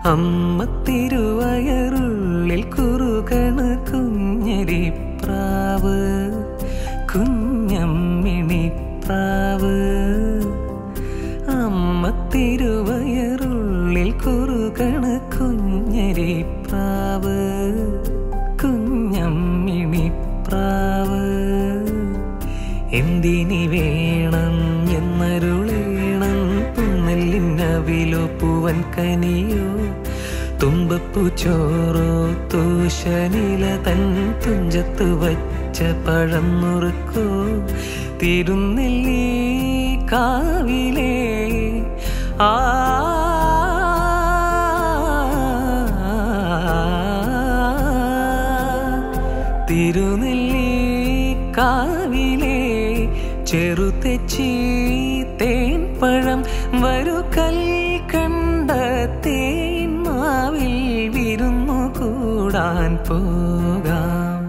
അമ്മ തിരുവയറുള്ളിൽ കുറുകണ് കുഞ്ഞരിപ്രാവ് കുഞ്ഞമ്മിണിപ്രാവ് അമ്മ തിരുവയറുള്ളിൽ കുറുകണ് കുഞ്ഞരിപ്രാവ് കുഞ്ഞമ്മിണിപ്രാവ് എന്തിനി വേണം എന്നരുളേണം പുന്നല്ലിന്നവിലോ പൂവൻ കനിയോ തുമ്പപ്പൂ ചോറോ തൂശനില തൻ തുഞ്ചത്ത് വച്ച പഴം നുറുക്കോ തിരുനെല്ലി കാവിലേ ആ തിരുനെല്ലി കാവിലെ ചെറുതെച്ചി തേൻ പഴം വരു കൽ കണ്ട തേൻ മാവിൽ വിരുന്നു കൂടാൻ പോകാം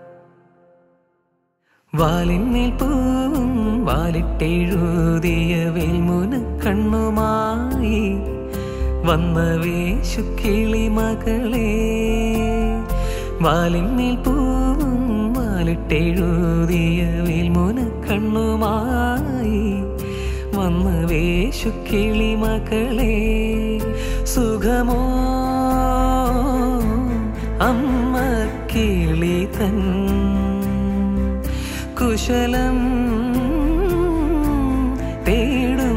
വാലിന്മേൽ പൂവും വാലിട്ടെഴുതിയ വേൽമുന കണ്ണുമായി വന്ന വേശുക്കിളി മകളെ വാലിന്മേൽ പൂവും വാലിട്ടെഴുതിയ വേൽമുന കണ്ണുമായി വന്ന വേശുക്കിളി മകളെ സുഖമോ അമ്മ കിളി തൻ കുശലം തേടും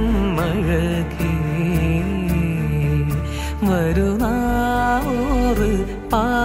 മഴകേ വരുന്നാറ് പാ